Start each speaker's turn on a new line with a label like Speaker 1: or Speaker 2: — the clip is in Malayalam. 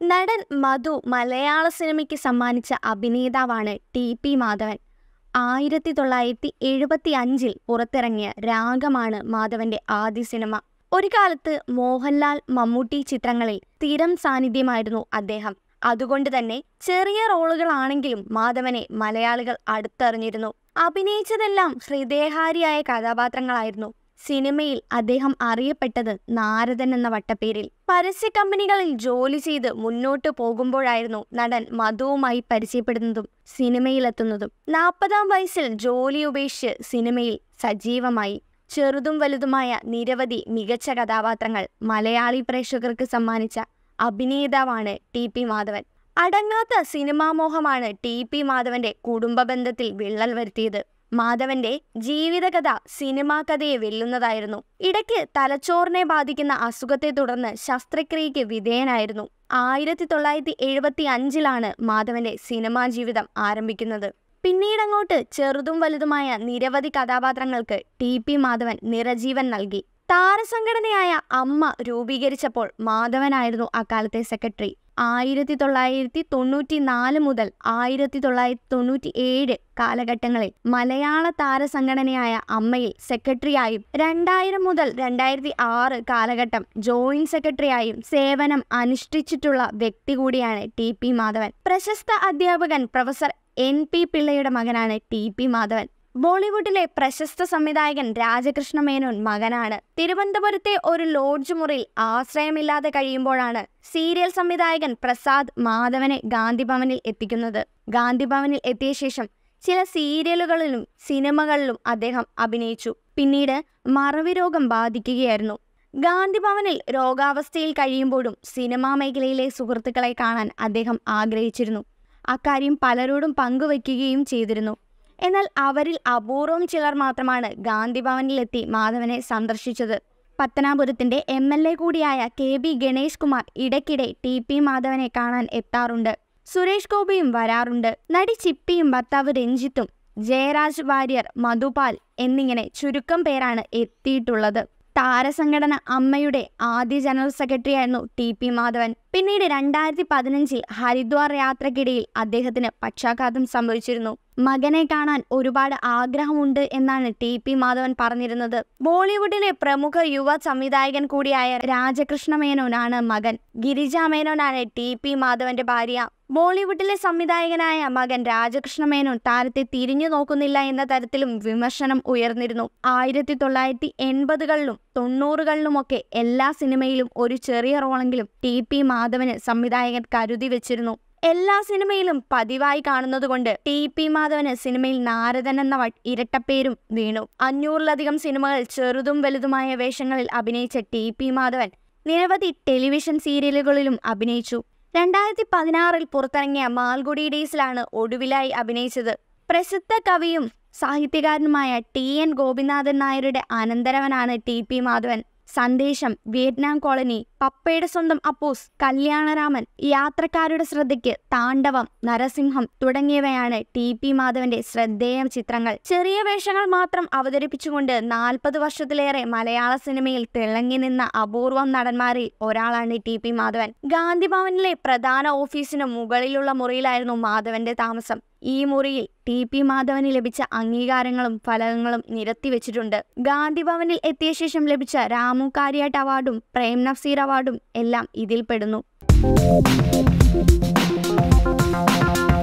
Speaker 1: നടൻ മധു മലയാള സിനിമയ്ക്ക് സമ്മാനിച്ച അഭിനേതാവാണ് ടി പി മാധവൻ ആയിരത്തി തൊള്ളായിരത്തി എഴുപത്തി അഞ്ചിൽ പുറത്തിറങ്ങിയ രാഗമാണ് മാധവന്റെ ആദ്യ സിനിമ ഒരു കാലത്ത് മോഹൻലാൽ മമ്മൂട്ടി ചിത്രങ്ങളിൽ സ്ഥിരം സാന്നിധ്യമായിരുന്നു അദ്ദേഹം അതുകൊണ്ട് തന്നെ ചെറിയ റോളുകളാണെങ്കിലും മാധവനെ മലയാളികൾ അടുത്തറിഞ്ഞിരുന്നു അഭിനയിച്ചതെല്ലാം ഹൃദയഹാരിയായ കഥാപാത്രങ്ങളായിരുന്നു സിനിമയിൽ അദ്ദേഹം അറിയപ്പെട്ടത് നാരദൻ എന്ന വട്ടപ്പേരിൽ പരസ്യ കമ്പനികളിൽ ജോലി ചെയ്ത് മുന്നോട്ട് പോകുമ്പോഴായിരുന്നു നടൻ മധുവുമായി പരിചയപ്പെടുന്നതും സിനിമയിലെത്തുന്നതും നാൽപ്പതാം വയസ്സിൽ ജോലി ഉപേക്ഷിച്ച് സിനിമയിൽ സജീവമായി ചെറുതും വലുതുമായ നിരവധി മികച്ച കഥാപാത്രങ്ങൾ മലയാളി പ്രേക്ഷകർക്ക് സമ്മാനിച്ച അഭിനേതാവാണ് ടി പി മാധവൻ അടങ്ങാത്ത സിനിമാ മോഹമാണ് ടി പി മാധവന്റെ കുടുംബ ബന്ധത്തിൽ വിള്ളൽ വരുത്തിയത് മാധവന്റെ ജീവിതകഥ സിനിമാ കഥയെ വെല്ലുന്നതായിരുന്നു ഇടയ്ക്ക് തലച്ചോറിനെ ബാധിക്കുന്ന അസുഖത്തെ തുടർന്ന് ശസ്ത്രക്രിയയ്ക്ക് വിധേയനായിരുന്നു ആയിരത്തി തൊള്ളായിരത്തി എഴുപത്തി അഞ്ചിലാണ് മാധവന്റെ സിനിമാ ജീവിതം ആരംഭിക്കുന്നത് പിന്നീടങ്ങോട്ട് ചെറുതും വലുതുമായ നിരവധി കഥാപാത്രങ്ങൾക്ക് ടി പി മാധവൻ നിറജീവൻ നൽകി താരസംഘടനയായ അമ്മ രൂപീകരിച്ചപ്പോൾ മാധവനായിരുന്നു അക്കാലത്തെ സെക്രട്ടറി ആയിരത്തി തൊള്ളായിരത്തി തൊണ്ണൂറ്റി നാല് മുതൽ ആയിരത്തി തൊള്ളായിരത്തി തൊണ്ണൂറ്റി ഏഴ് കാലഘട്ടങ്ങളിൽ മലയാള താരസംഘടനയായ അമ്മയിൽ സെക്രട്ടറിയായും രണ്ടായിരം മുതൽ രണ്ടായിരത്തി ആറ് കാലഘട്ടം ജോയിന്റ് സെക്രട്ടറിയായും സേവനം അനുഷ്ഠിച്ചിട്ടുള്ള വ്യക്തി കൂടിയാണ് ടി പി മാധവൻ പ്രശസ്ത അധ്യാപകൻ പ്രൊഫസർ എൻ പി പിള്ളയുടെ മകനാണ് ടി പി മാധവൻ ബോളിവുഡിലെ പ്രശസ്ത സംവിധായകൻ രാജകൃഷ്ണ മേനോൻ മകനാണ് തിരുവനന്തപുരത്തെ ഒരു ലോഡ്ജ് മുറിയിൽ ആശ്രയമില്ലാതെ കഴിയുമ്പോഴാണ് സീരിയൽ സംവിധായകൻ പ്രസാദ് മാധവനെ ഗാന്ധിഭവനിൽ എത്തിക്കുന്നത് ഗാന്ധിഭവനിൽ എത്തിയ ശേഷം ചില സീരിയലുകളിലും സിനിമകളിലും അദ്ദേഹം അഭിനയിച്ചു പിന്നീട് മറവി രോഗം ബാധിക്കുകയായിരുന്നു ഗാന്ധിഭവനിൽ രോഗാവസ്ഥയിൽ കഴിയുമ്പോഴും സിനിമാ മേഖലയിലെ സുഹൃത്തുക്കളെ കാണാൻ അദ്ദേഹം ആഗ്രഹിച്ചിരുന്നു അക്കാര്യം പലരോടും പങ്കുവയ്ക്കുകയും ചെയ്തിരുന്നു എന്നാൽ അവരിൽ അപൂർവം ചിലർ മാത്രമാണ് ഗാന്ധിഭവനിലെത്തി മാധവനെ സന്ദർശിച്ചത് പത്തനാപുരത്തിന്റെ എം എൽ എ കൂടിയായ കെ ബി ഗണേഷ് കുമാർ ഇടയ്ക്കിടെ ടി പി മാധവനെ കാണാൻ എത്താറുണ്ട് സുരേഷ് ഗോപിയും വരാറുണ്ട് നടി ചിപ്പിയും ഭർത്താവ് രഞ്ജിത്തും ജയരാജ് വാര്യർ മധുപാൽ എന്നിങ്ങനെ ചുരുക്കം പേരാണ് എത്തിയിട്ടുള്ളത് താരസംഘടന അമ്മയുടെ ആദ്യ ജനറൽ സെക്രട്ടറിയായിരുന്നു ടി പി മാധവൻ പിന്നീട് രണ്ടായിരത്തി പതിനഞ്ചിൽ ഹരിദ്വാർ യാത്രക്കിടയിൽ അദ്ദേഹത്തിന് പക്ഷാഘാതം സംഭവിച്ചിരുന്നു മകനെ കാണാൻ ഒരുപാട് ആഗ്രഹമുണ്ട് എന്നാണ് ടി പി മാധവൻ പറഞ്ഞിരുന്നത് ബോളിവുഡിലെ പ്രമുഖ യുവ സംവിധായകൻ കൂടിയായ രാജകൃഷ്ണ മേനോനാണ് മകൻ ഗിരിജ മേനോനാണ് ടി പി മാധവന്റെ ഭാര്യ ബോളിവുഡിലെ സംവിധായകനായ മകൻ രാജകൃഷ്ണ മേനോൻ താരത്തെ തിരിഞ്ഞു നോക്കുന്നില്ല എന്ന തരത്തിലും വിമർശനം ഉയർന്നിരുന്നു ആയിരത്തി തൊള്ളായിരത്തി എൺപതുകളിലും തൊണ്ണൂറുകളിലുമൊക്കെ എല്ലാ സിനിമയിലും ഒരു ചെറിയ റോളെങ്കിലും ടി പി മാധവന് സംവിധായകൻ കരുതി വെച്ചിരുന്നു എല്ലാ സിനിമയിലും പതിവായി കാണുന്നതുകൊണ്ട് ടി പി മാധവന് സിനിമയിൽ നാരദൻ എന്ന വ- ഇരട്ടപ്പേരും വീണു അഞ്ഞൂറിലധികം സിനിമകൾ ചെറുതും വലുതുമായ വേഷങ്ങളിൽ അഭിനയിച്ച ടി പി മാധവൻ നിരവധി ടെലിവിഷൻ സീരിയലുകളിലും അഭിനയിച്ചു രണ്ടായിരത്തി പതിനാറിൽ പുറത്തിറങ്ങിയ മാൽഗുഡി ഡേയ്സിലാണ് ഒടുവിലായി അഭിനയിച്ചത് പ്രസിദ്ധ കവിയും സാഹിത്യകാരനുമായ ടി എൻ ഗോപിനാഥൻ നായരുടെ അനന്തരവനാണ് ടി പി മാധവൻ സന്ദേശം വിയറ്റ്നാം കോളനി പപ്പയുടെ സ്വന്തം അപ്പൂസ് കല്യാണരാമൻ യാത്രക്കാരുടെ ശ്രദ്ധയ്ക്ക് താണ്ഡവം നരസിംഹം തുടങ്ങിയവയാണ് ടി പി മാധവന്റെ ശ്രദ്ധേയ ചിത്രങ്ങൾ ചെറിയ വേഷങ്ങൾ മാത്രം അവതരിപ്പിച്ചുകൊണ്ട് നാൽപ്പത് വർഷത്തിലേറെ മലയാള സിനിമയിൽ തിളങ്ങി നിന്ന അപൂർവം നടന്മാരിൽ ഒരാളാണ് ടി പി മാധവൻ ഗാന്ധിഭവനിലെ പ്രധാന ഓഫീസിന് മുകളിലുള്ള മുറിയിലായിരുന്നു മാധവന്റെ താമസം ഈ മുറിയിൽ ടി പി മാധവന് ലഭിച്ച അംഗീകാരങ്ങളും ഫലകങ്ങളും നിരത്തി വെച്ചിട്ടുണ്ട് ഗാന്ധിഭവനിൽ എത്തിയ ശേഷം ലഭിച്ച രാമു കാര്യാട്ട് അവാർഡും പ്രേം നഫ്സീർ അവാർഡും എല്ലാം ഇതിൽ പെടുന്നു